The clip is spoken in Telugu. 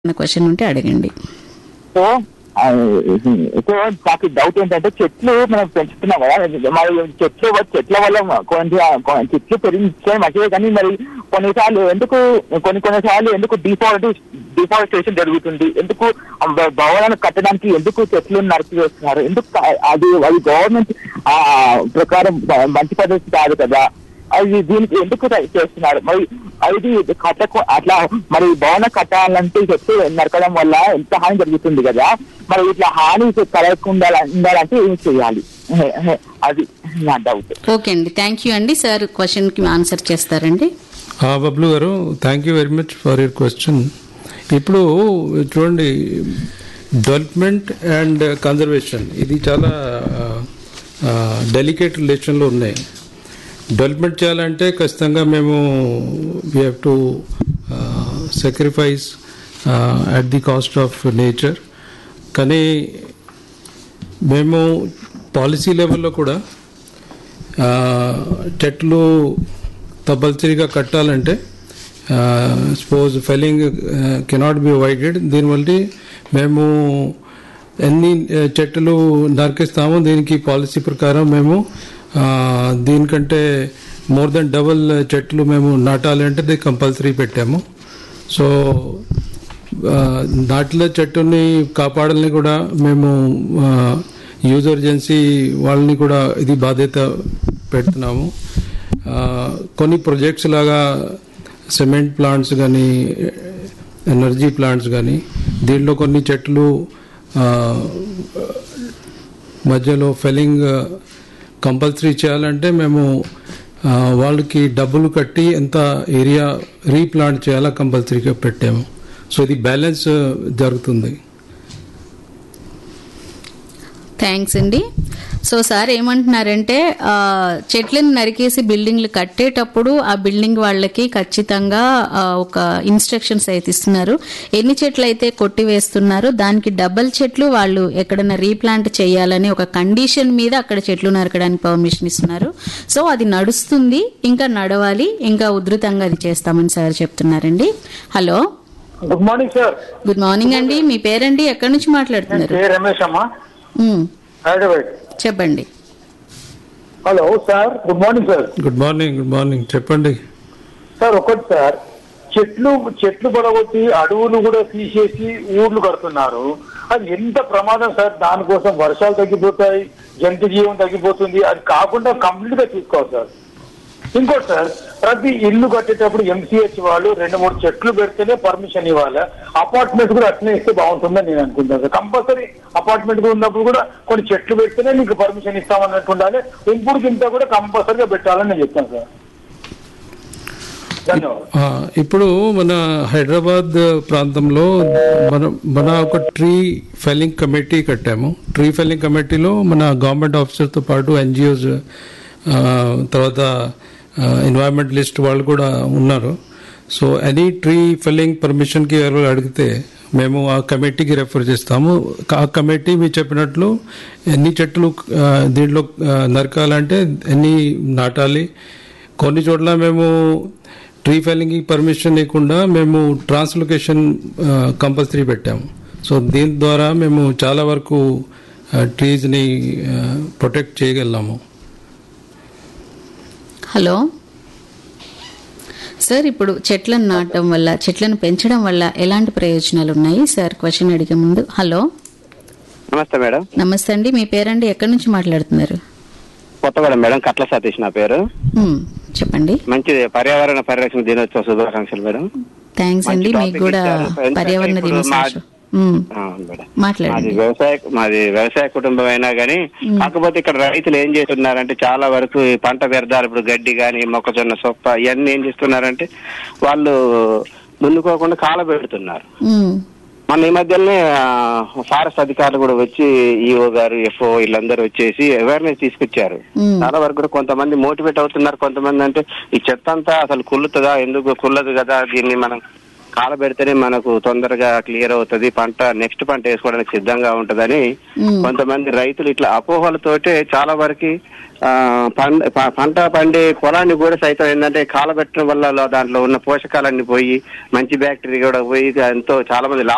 క్వశ్చన్ ఉంటే అడగండి సో ఆ, సో నాకు డౌట్ ఏంటంటే చెట్లు మనం పెంచుతున్నాం కదా మరి చెట్లు చెట్ల వల్ల కొంచెం కొ- చెట్లు పెరిగించే మంచిదే కానీ మరి కొన్నిసార్లు ఎందుకు కొన్ని కొన్నిసార్లు ఎందుకు డిఫారెస్ట్ డిఫారెస్టేషన్ జరుగుతుంది ఎందుకు భ- భవనాలు కట్టడానికి ఎందుకు చెట్లు నరికివేస్తున్నారు ఎందుకు కా- అది అది గవర్నమెంట్ ఆ ప్రకారం బ- మంచి పద్ధతి కాదు కదా అది దీనికి ఎందుకు ట్రై చేస్తున్నారు మరి అది కట్టకు అట్లా మరి భవన కట్టాలంటే చెప్తే నరకడం వల్ల ఎంత హాని జరుగుతుంది కదా మరి ఇట్లా హాని కలగకుండా ఉండాలంటే ఏం చేయాలి హే- హే, అది నా డౌట్ ఓకే అండి థ్యాంక్ యూ అండి సార్ క్వశ్చన్ కి ఆన్సర్ చేస్తారండి ఆ, బబ్లు గారు thank you very much for your question ఇప్పుడు చూడండి డెవలప్మెంట్ అండ్ కన్జర్వేషన్ ఇది చాలా డెలికేట్ రిలేషన్లో ఉన్నాయి డెవలప్మెంట్ చేయాలంటే ఖచ్చితంగా మేము we have to sacrifice at the cost of nature కానీ మేము పాలసీ లెవెల్లో కూడా ఆ, చెట్లు కంపల్సరీగా కట్టాలంటే suppose felling cannot be avoided దీనివల్ల మేము ఎన్ని ఆ, చెట్లు నరికిస్తామో దీనికి పాలసీ ప్రకారం మేము ఆ, దీనికంటే మోర్ దెన్ డబుల్ చెట్లు మేము నాటాలి అంటే అది కంపల్సరీ పెట్టాము సో ఆ, నాటిన చెట్టుని కాపాడాలని కూడా మేము యూజర్ ఏజెన్సీ వాళ్ళని కూడా ఇది బాధ్యత పెడుతున్నాము ఆ, కొన్ని ప్రాజెక్ట్స్ లాగా సిమెంట్ ప్లాంట్స్ కానీ ఎనర్జీ ప్లాంట్స్ కానీ దీంట్లో కొన్ని చెట్లు ఆ, మధ్యలో ఫెలింగ్ కంపల్సరీ చేయాలంటే మేము ఆ, వాళ్ళకి డబ్బులు కట్టి ఎంత ఏరియా రీప్లాంట్ చేయాలా కంపల్సరీగా పెట్టాము సో ఇది బ్యాలెన్స్ జరుగుతుంది థ్యాంక్స్ అండి సో సార్ ఏమంటున్నారంటే ఆ, చెట్లను నరికేసి బిల్డింగ్లు కట్టేటప్పుడు ఆ బిల్డింగ్ వాళ్ళకి ఖచ్చితంగా ఆ, ఒక ఇన్స్ట్రక్షన్స్ అయితే ఇస్తున్నారు ఎన్ని చెట్లు అయితే కొట్టివేస్తున్నారో దానికి డబల్ చెట్లు వాళ్ళు ఎక్కడైనా రీప్లాంట్ చేయాలని ఒక కండిషన్ మీద అక్కడ చెట్లు నరకడానికి పర్మిషన్ ఇస్తున్నారు సో అది నడుస్తుంది ఇంకా నడవాలి ఇంకా ఉధృతంగా అది చేస్తామని సార్ చెప్తున్నారండి hello good morning sir good morning అండి మీ పేరండి ఎక్కడి నుంచి నేను మాట్లాడుతున్నారు కే రమేష్ అమ్మా ఉమ్, హైదరాబాద్ చెప్పండి hello sir good morning sir good morning good morning చెప్పండి సార్ ఒకటి సార్ చెట్లు చెట్లు పడగొట్టి అడవులు కూడా తీసేసి ఊర్లు కడుతున్నారు అది ఎంత ప్రమాదం సార్ దానికోసం వర్షాలు తగ్గిపోతాయి జంతు జీవం తగ్గిపోతుంది అది కాకుండా కంప్లీట్ గా చూసుకోవాలి సార్ ఇంకోటి సార్ ప్రతి ఇల్లు కట్టేటప్పుడు ఎంసీహెచ్ వాళ్ళు రెండు మూడు చెట్లు పెడితేనే పర్మిషన్ ఇవ్వాలి అపార్ట్మెంట్ కూడా అట్లనే ఇస్తే బాగుంటుందని నేను అనుకుంటాను సార్ కంపల్సరీ అపార్ట్మెంట్ ఉన్నప్పుడు కూడా కొన్ని చెట్లు పెడితేనే మీకు పర్మిషన్ ఇస్తామన్నట్టు ఉండాలి ఇంపుడు కింద కూడా కంపల్సరీగా పెట్టాలని నేను చెప్తాను సార్ ధన్యవాదాలు ఆ, ఇప్పుడు మన హైదరాబాద్ ప్రాంతంలో మన మన ఒక ట్రీ ఫెల్లింగ్ కమిటీ కట్టాము ట్రీ ఫెల్లింగ్ కమిటీలో మన గవర్నమెంట్ ఆఫీసర్తో పాటు ఎన్జిఓస్ తర్వాత ఎన్వైరన్మెంటలిస్ట్ వాళ్ళు కూడా ఉన్నారు సో ఎనీ ట్రీ ఫెల్లింగ్ పర్మిషన్కి ఎవరు అడిగితే మేము ఆ కమిటీకి రెఫర్ చేస్తాము ఆ కమిటీ మీరు చెప్పినట్లు ఎన్ని చెట్లు ఆ, దీంట్లో ఆ, నరకాలంటే ఎన్ని నాటాలి కొన్ని చోట్ల మేము ట్రీ ఫెల్లింగ్ పర్మిషన్ లేకుండా మేము ట్రాన్స్లొకేషన్ కంపల్సరీ పెట్టాము సో దీని ద్వారా మేము చాలా వరకు ట్రీస్ని ప్రొటెక్ట్ చేయగలము హలో సార్ ఇప్పుడు చెట్లను నాటడం వల్ల చెట్లను పెంచడం వల్ల ఎలాంటి ప్రయోజనాలు ఉన్నాయి సార్ క్వశ్చన్ అడిగే ముందు హలో నమస్తే మేడం నమస్తే అండి మీ పేరండి ఎక్కడి నుంచి మాట్లాడుతున్నారు కొత్తగూడెం మేడం కట్ల సతీష్ నా పేరు ఉమ్, చెప్పండి మంచిది పర్యావరణ పరిరక్షణ దినోత్సవ శుభాకాంక్షలు మేడం థ్యాంక్స్ మంచి అండి మీకు topic కూడా ఇచ్చారు. ఎందుకంటే పర్యావరణ ఇప్పుడు దినోత్సవం మా- ఉమ్, ఆ, మేడం మాట్లాడండి. మాది వ్యవసాయ మాది వ్యవసాయ కుటుంబం అయినా గానీ కాకపోతే ఇక్కడ రైతులు ఏం చేస్తున్నారంటే చాలా వరకు ఈ పంట వ్యర్థాలు ఇప్పుడు గడ్డి గాని మొక్కజొన్న సొప్ప ఇవన్నీ ఏం చేస్తున్నారంటే వాళ్ళు ముందుకోకుండా కాలబెడుతున్నారు ఉమ్, మన ఈ మధ్యనే ఫారెస్ట్ అధికారులు కూడా వచ్చి ఈఓ గారు ఎఫ్ఓ వీళ్ళందరూ వచ్చేసి అవేర్నెస్ తీసుకొచ్చారు మ్మ్. చాలా వరకు కూడా కొంతమంది మోటివేట్ అవుతున్నారు కొంతమంది అంటే ఈ చెత్త అంతా అసలు కుళ్ళుతుందా ఎందుకు కుల్లదు కదా దీన్ని మనం కాలబెడితేనే మనకు తొందరగా క్లియర్ అవుతుంది పంట నెక్స్ట్ పంట వేసుకోవడానికి సిద్ధంగా ఉంటదని మ్మ్. కొంతమంది రైతులు ఇట్లా అపోహలతోటే చాలా వరకు ఆ, పంట ప- పంట పండే పొలాన్ని కూడా సైతం ఏంటంటే కాలబెట్టడం వల్ల దాంట్లో ఉన్న పోషకాలన్నీ పోయి మంచి బ్యాక్టీరియా కూడా పోయి ఎంతో చాలా మంది